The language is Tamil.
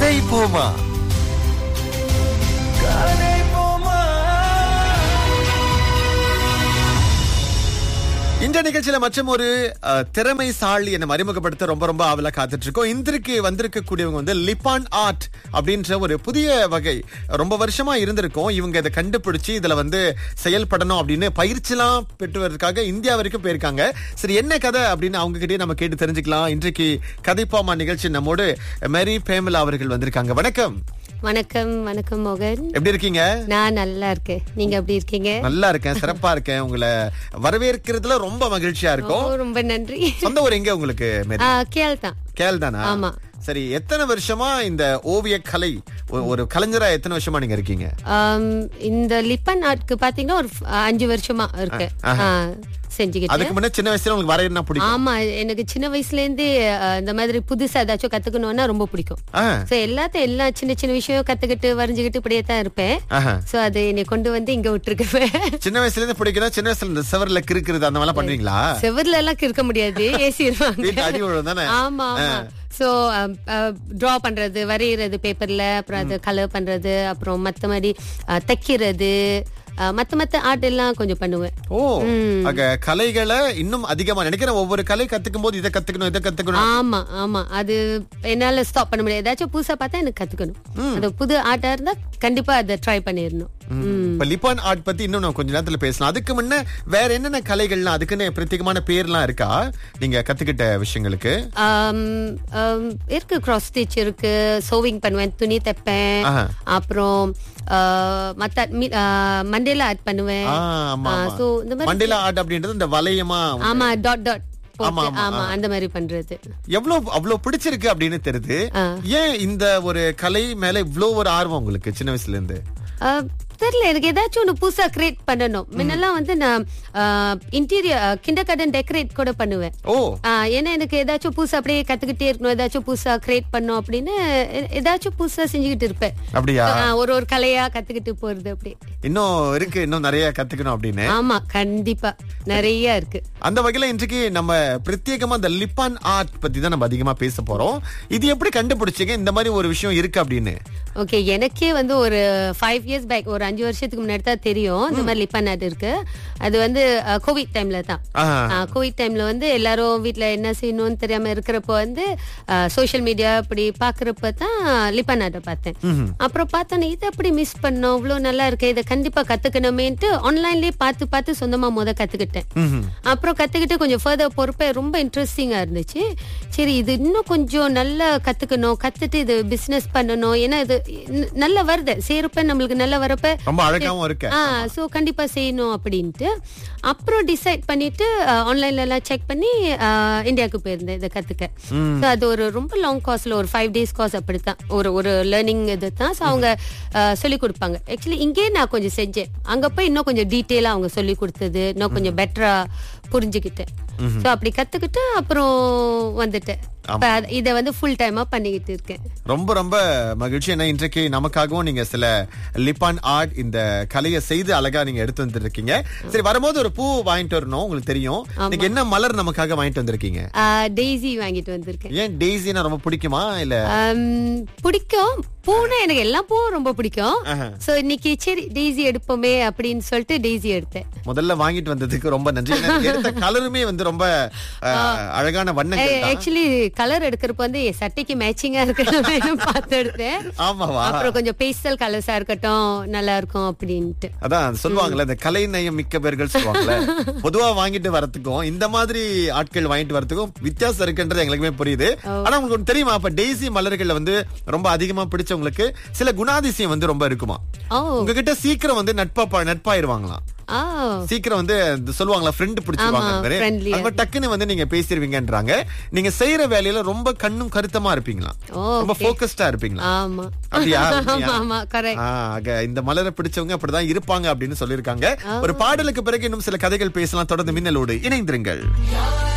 கதை போமா கதை போமா இந்த நிகழ்ச்சியில மற்றும் ஒரு அஹ், திறமைசாலி என்ன அறிமுகப்படுத்த ரொம்ப ரொம்ப ஆவலா காத்துட்டு இருக்கோம் இன்றைக்கு வந்திருக்கக்கூடியவங்க வந்து லிப்பான் ஆர்ட் அப்படின்ற ஒரு புதிய வகை ரொம்ப வருஷமா இருந்திருக்கும் இவங்க இதை கண்டுபிடிச்சு இதுல வந்து செயல்படணும் அப்படின்னு பயிற்சிலாம் பெற்றுவதற்காக இந்தியா வரைக்கும் போயிருக்காங்க சரி என்ன கதை அப்படின்னு அவங்க கிட்டயே நம்ம கேட்டு தெரிஞ்சுக்கலாம் இன்றைக்கு கதைப்பாமா நிகழ்ச்சி நம்மோடு மேரி பேமலா அவர்கள் வந்திருக்காங்க வணக்கம் வணக்கம் வணக்கம் மோகன் எப்படி இருக்கீங்க நான் நல்லா இருக்கேன் நீங்க எப்படி இருக்கீங்க நல்லா இருக்கேன் சிறப்பா இருக்கேன் உங்களை வரவேற்கிறதுல ரொம்ப மகிழ்ச்சியா ஓ, இருக்கும் ரொம்ப நன்றி சொந்த ஊர் எங்க உங்களுக்கு மேரி ஆ, கேள் தான் கேள் தானா ஆமா. சரி எத்தனை வருஷமா இந்த ஓவிய கலை ஒ- ஒரு கலைஞரா எத்தனை வருஷமா நீங்க இருக்கீங்க ஆம், இந்த லிப்பன் ஆர்ட்க்கு பாத்தீங்கன்னா ஒரு ஃப- அஞ்சு வருஷமா இருக்கு ஆ, செஞ்சுக்கிட்டு அதுக்கு முன்ன சின்ன வயசுல உங்களுக்கு வரையறனா பிடிக்கும் ஆமா எனக்கு சின்ன வயசுல இருந்தே ஆ, இந்த மாதிரி புதுசா ஏதாச்சும் கத்துக்கணும்னா ரொம்ப பிடிக்கும் ஆ, சோ எல்லாத்தையும் எல்லா சின்ன சின்ன விஷயம் கத்துக்கிட்டு வரைஞ்சுக்கிட்டு இப்படியே தான் இருப்பேன் ஆஹா. சோ அது என்னை கொண்டு வந்து இங்க விட்டுருக்கேன் சின்ன வயசுல இருந்து பிடிக்கிறா சின்ன வயசுல இந்த செவர்ல கிறுக்கிறது அந்த மாதிரிலாம் பண்ணுவீங்களா செவர்ல எல்லாம் இருக்க முடியாது ஏசிடுவாங்க வீட்டு அடி விழும் தானே ஆமா ஆமா சோ டிரா பண்றது வரைகிறது பேப்பர்ல அப்புறம் அது கலர் பண்றது அப்புறம் மத்த மாதிரி அஹ், தைக்கிறது அஹ், மத்த மத்த ஆர்ட் எல்லாம் கொஞ்சம் பண்ணுவேன் ஓ அங்க கலைகளை இன்னும் அதிகமா நினைக்கிறேன் ஒவ்வொரு கலை கத்துக்கும் போது இதை கத்துக்கணும் இதை கத்துக்கணும் ஆமா ஆமா அது என்னால ஸ்டாப் பண்ண முடியாது ஏதாச்சும் புதுசா பார்த்தா எனக்கு கத்துக்கணும் அது புது ஆர்ட்டா இருந்தா கண்டிப்பா அதை ட்ரை பண்ணிடணும் இப்ப லிப்பான் ஆர்ட் பத்தி இன்னும் நான் கொஞ்ச நேரத்துல பேசலாம் அதுக்கு முன்ன வேற என்னென்ன கலைகள்லாம் அதுக்குன்னு பிரத்யேகமான பேர்லாம் இருக்கா நீங்க கத்துக்கிட்ட விஷயங்களுக்கு ஆம், ஆம், இருக்கு கிராஸ் ஸ்டிச் இருக்கு சோவிங் பண்ணுவேன் துணி தைப்பேன் ஆஹா. அப்புறம் அஹ், மத்த மி- அஹ், மண்டேல ஆட் பண்ணுவேன் ஆ, ஆமா, ஆ, ஆமா. so இந்த மாதிரி மண்டேலா ஆர்ட் அப்படின்றது இந்த வளையமா ஆமா டாட் டாட் ஆமா, ஆமா, ஆமா அந்த மாதிரி பண்றது எவ்வளவு அவ்வளவு பிடிச்சிருக்கு அப்படின்னு தெரியுது ஆ. ஏன் இந்த ஒரு கலை மேல இவ்ளோ ஒரு ஆர்வம் உங்களுக்கு சின்ன வயசுல இருந்து அஹ், தெரியல எனக்கு ஏதாச்சும் ஒண்ணு புதுசா கிரியேட் பண்ணணும் முன்னெல்லாம் வந்து நான் இன்டீரியர் கிண்டர் கார்டன் டெக்கரேட் கூட பண்ணுவேன் ஓ ஆ, ஏன்னா எனக்கு ஏதாச்சும் புதுசா அப்படியே கத்துக்கிட்டே இருக்கணும் ஏதாச்சும் புதுசா கிரியேட் பண்ணும் அப்படின்னு எ- ஏதாச்சும் புதுசா செஞ்சுக்கிட்டு இருப்பேன் அப்படியா ஆ, ஒரு ஒரு கலையா கத்துக்கிட்டு போறது அப்படி இன்னும் இருக்கு இன்னும் நிறைய கத்துக்கணும் அப்படின்னு ஆமா கண்டிப்பா நிறைய இருக்கு அந்த வகையில இன்றைக்கு நம்ம பிரத்யேகமா இந்த லிப்பான் ஆர்ட் பத்தி தான் நம்ம அதிகமா பேச போறோம் இது எப்படி கண்டுபிடிச்சீங்க இந்த மாதிரி ஒரு விஷயம் இருக்கு அப்படின்னு ஓகே எனக்கே வந்து ஒரு ஃபைவ் இயர்ஸ் பேக் ஒரு அஞ்சு வருஷத்துக்கு முன்னாடி தான் தெரியும் இந்த மாதிரி லிப்பா நாட் இருக்கு அது வந்து கோவிட் டைம்ல தான் ஆஹா. கோவிட் டைம்ல வந்து எல்லாரும் வீட்ல என்ன செய்யணும்னு தெரியாம இருக்கிறப்போ வந்து சோஷியல் மீடியா இப்படி பாக்குறப்ப தான் லிப்பா நாட்டை பார்த்தேன் அப்புறம் பார்த்தோன்னே இதை அப்படி மிஸ் பண்ணோம் இவ்வளவு நல்லா இருக்கு இதை கண்டிப்பா கத்துக்கணுமேன்ட்டு ஆன்லைன்லயே பார்த்து பார்த்து சொந்தமா முத கத்துக்கிட்டேன் ம்ஹும். அப்புறம் கத்துக்கிட்டு கொஞ்சம் ஃபர்தர் பொறுப்பே ரொம்ப இன்ட்ரெஸ்டிங்கா இருந்துச்சு சரி இது இன்னும் கொஞ்சம் நல்லா கத்துக்கணும் கத்துட்டு இது பிசினஸ் பண்ணணும் ஏன்னா இது ந- நல்லா வருது செய்யறப்ப நம்மளுக்கு நல்லா வரப்ப ரொம்ப அழகாவும் இருக்கு ஆ சோ கண்டிப்பா செய்யணும் அப்படின்ட்டு அப்புறம் டிசைட் பண்ணிட்டு ஆன்லைன்ல எல்லாம் செக் பண்ணி ஆ, இந்தியாவுக்கு போயிருந்தேன் இதை கத்துக்க So, அது ஒரு ரொம்ப லாங் காஸ்ட்ல ஒரு ஃபைவ் டேஸ் காஸ் அப்படித்தான் ஒரு ஒரு லேர்னிங் இது தான் ஸோ அவங்க சொல்லி கொடுப்பாங்க ஆக்சுவலி இங்கேயே நான் கொஞ்சம் செஞ்சேன் அங்க போய் இன்னும் கொஞ்சம் டீட்டெயிலா அவங்க சொல்லி கொடுத்தது இன்னும் கொஞ்சம் பெட்டரா புரிஞ்சுக்கிட்டேன் சோ அப்படி கத்துக்கிட்டு அப்புறம் வந்துட்டேன் இப்ப அத- இதை வந்து ஃபுல் டைமா பண்ணிக்கிட்டு இருக்கேன் ரொம்ப ரொம்ப மகிழ்ச்சி ஏன்னா இன்றைக்கு நமக்காகவும் நீங்க சில லிப்பான் ஆர்ட் இந்த கலையை செய்து அழகா நீங்க எடுத்து வந்திருக்கீங்க சரி வரும்போது ஒரு பூ வாங்கிட்டு வரணும் உங்களுக்கு தெரியும் நீங்க என்ன மலர் நமக்காக வாங்கிட்டு வந்திருக்கீங்க டெய்ஸி வாங்கிட்டு வந்திருக்கேன் ஏன் டெய்ஸினா ரொம்ப பிடிக்குமா இல்ல ஆம், பிடிக்கும் பூனா எனக்கு எல்லா பூவும் ரொம்ப பிடிக்கும் ஆஹா. சோ இன்னைக்கு சரி டெய்ஸி எடுப்போமே அப்படின்னு சொல்லிட்டு டெய்ஸி எடுத்தேன் முதல்ல வாங்கிட்டு வந்ததுக்கு ரொம்ப நன்றி ஏன்னா எடுத்த கலருமே வந்து ரொம்ப அஹ், அழகான வண்ணங்கள் தான். ஆக்சுவலி கலர் எடுக்கிறப்ப வந்து என் சட்டைக்கு மேட்சிங்கா இருக்கணும் பார்த்து எடுத்தேன் ஆமாவா அப்புறம் கொஞ்சம் பேஸ்டல் கலர்ஸா இருக்கட்டும் நல்லா இருக்கும் அப்படின்ட்டு அதான் சொல்லுவாங்கல்ல இந்த கலை நயம் மிக்க பேர்கள் சொல்லுவாங்கல்ல பொதுவா வாங்கிட்டு வரதுக்கும் இந்த மாதிரி ஆட்கள் வாங்கிட்டு வரதுக்கும் வித்தியாசம் இருக்குன்றது எங்களுக்குமே புரியுது ஆனா உங்களுக்கு ஒண்ணு தெரியுமா அப்ப டெய்ஸி மலர்கள்ல வந்து ரொம்ப அதிகமா பிடிச்சவங்களுக்கு சில குணாதிசயம் வந்து ரொம்ப இருக்குமா ஓ உங்ககிட்ட சீக்கிரம் வந்து நட்பா ப- நட்பாயிருவாங்களாம் ஆ சீக்கிரம் வந்து இந்த சொல்லுவாங்களா ஃப்ரெண்ட் பிடிச்சிருவாங்க ஆமா, friendly. அது மாதிரி டக்குன்னு வந்து நீங்க பேசிருவீங்கன்றாங்க நீங்க செய்யற வேலையில ரொம்ப கண்ணும் கருத்தமா இருப்பீங்களா ஓ, ரொம்ப போக்கஸ்டா இருப்பீங்களா ஆமா அப்படியா? ஆமா ஆமா கரெக்ட் ஆ, ஆக இந்த மலரை பிடிச்சவங்க அப்படிதான் இருப்பாங்க அப்படின்னு சொல்லிருக்காங்க ஒரு பாடலுக்கு பிறகு இன்னும் சில கதைகள் பேசலாம் தொடர்ந்து மின்னலோடு இணைந்திருங்கள்